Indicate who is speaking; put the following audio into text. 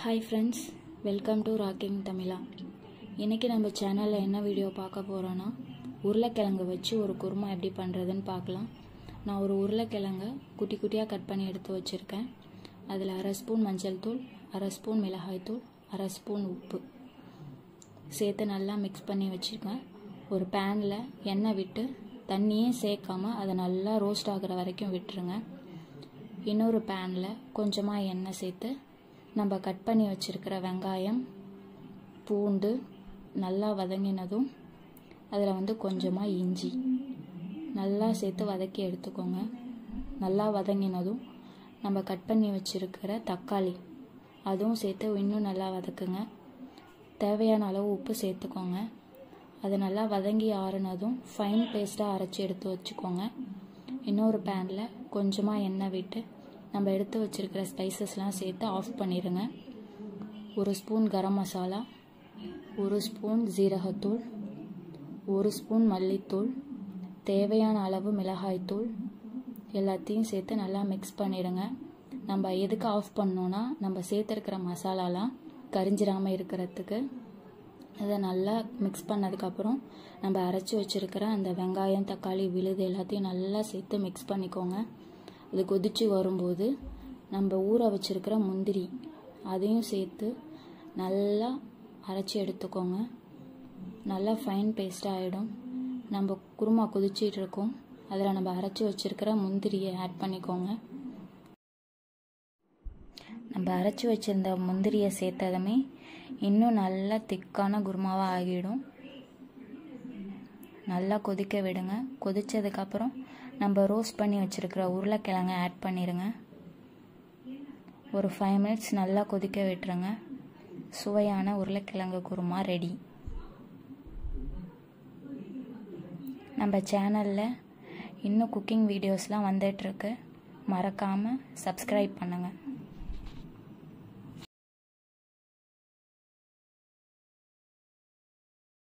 Speaker 1: hi friends welcome to rocking Tamizha இன்றைக்கி நம்ம சேனலில் என்ன வீடியோ பார்க்க போகிறோன்னா உருளைக்கிழங்கு வச்சு ஒரு குருமா எப்படி பண்ணுறதுன்னு பார்க்கலாம் நான் ஒரு உருளைக்கிழங்கை குட்டி குட்டியாக கட் பண்ணி எடுத்து வச்சுருக்கேன் அதில் அரை ஸ்பூன் மஞ்சள் தூள் அரை ஸ்பூன் மிளகாய் தூள் அரை ஸ்பூன் உப்பு சேர்த்து நல்லா மிக்ஸ் பண்ணி வச்சுருக்கேன் ஒரு பேனில் எண்ணெய் விட்டு தண்ணியே சேர்க்காம அதை நல்லா ரோஸ்ட் ஆகிற வரைக்கும் விட்டுருங்க இன்னொரு பேனில் கொஞ்சமாக எண்ணெய் சேர்த்து நம்ம கட் பண்ணி வச்சுருக்கிற வெங்காயம் பூண்டு நல்லா வதங்கினதும் அதில் வந்து கொஞ்சமாக இஞ்சி நல்லா சேர்த்து வதக்கி எடுத்துக்கோங்க நல்லா வதங்கினதும் நம்ம கட் பண்ணி வச்சுருக்கிற தக்காளி அதுவும் சேர்த்து இன்னும் நல்லா வதக்குங்க தேவையான அளவு உப்பு சேர்த்துக்கோங்க அது நல்லா வதங்கி ஆறுனதும் ஃபைன் பேஸ்ட்டாக அரைச்சி எடுத்து வச்சுக்கோங்க இன்னொரு பேனில் கொஞ்சமாக எண்ணெய் விட்டு நம்ம எடுத்து வச்சுருக்கிற ஸ்பைசஸ்லாம் சேர்த்து ஆஃப் பண்ணிடுங்க ஒரு ஸ்பூன் கரம் மசாலா ஒரு ஸ்பூன் ஜீரகத்தூள் ஒரு ஸ்பூன் மல்லித்தூள் தேவையான அளவு மிளகாய்த்தூள் எல்லாத்தையும் சேர்த்து நல்லா மிக்ஸ் பண்ணிடுங்க நம்ம எதுக்கு ஆஃப் பண்ணோன்னா நம்ம சேர்த்துருக்கிற மசாலாலாம் கரிஞ்சிடாமல் இருக்கிறதுக்கு அதை நல்லா மிக்ஸ் பண்ணதுக்கப்புறம் நம்ம அரைச்சி வச்சுருக்கிற அந்த வெங்காயம் தக்காளி விழுது எல்லாத்தையும் நல்லா சேர்த்து மிக்ஸ் பண்ணிக்கோங்க அது கொதித்து வரும்போது நம்ம ஊற வச்சுருக்கிற முந்திரி அதையும் சேர்த்து நல்லா அரைச்சி எடுத்துக்கோங்க நல்லா ஃபைன் பேஸ்ட்டாக ஆகிடும் நம்ம குருமா கொதிச்சிட்டு இருக்கோம் அதில் நம்ம அரைச்சி வச்சுருக்கிற முந்திரியை ஆட் பண்ணிக்கோங்க நம்ம அரைச்சி வச்சுருந்த முந்திரியை சேர்த்ததுமே இன்னும் நல்லா திக்கான குருமாவாக ஆகிடும் நல்லா கொதிக்க விடுங்க கொதித்ததுக்கப்புறம் நம்ம ரோஸ்ட் பண்ணி வச்சுருக்கிற உருளைக்கிழங்க ஆட் பண்ணிடுங்க ஒரு ஃபைவ் மினிட்ஸ் நல்லா கொதிக்க விட்டுருங்க சுவையான உருளைக்கிழங்கு குருமா ரெடி நம்ம சேனலில் இன்னும் குக்கிங் வீடியோஸ்லாம் வந்துட்டுருக்கு மறக்காமல் சப்ஸ்கிரைப் பண்ணுங்கள்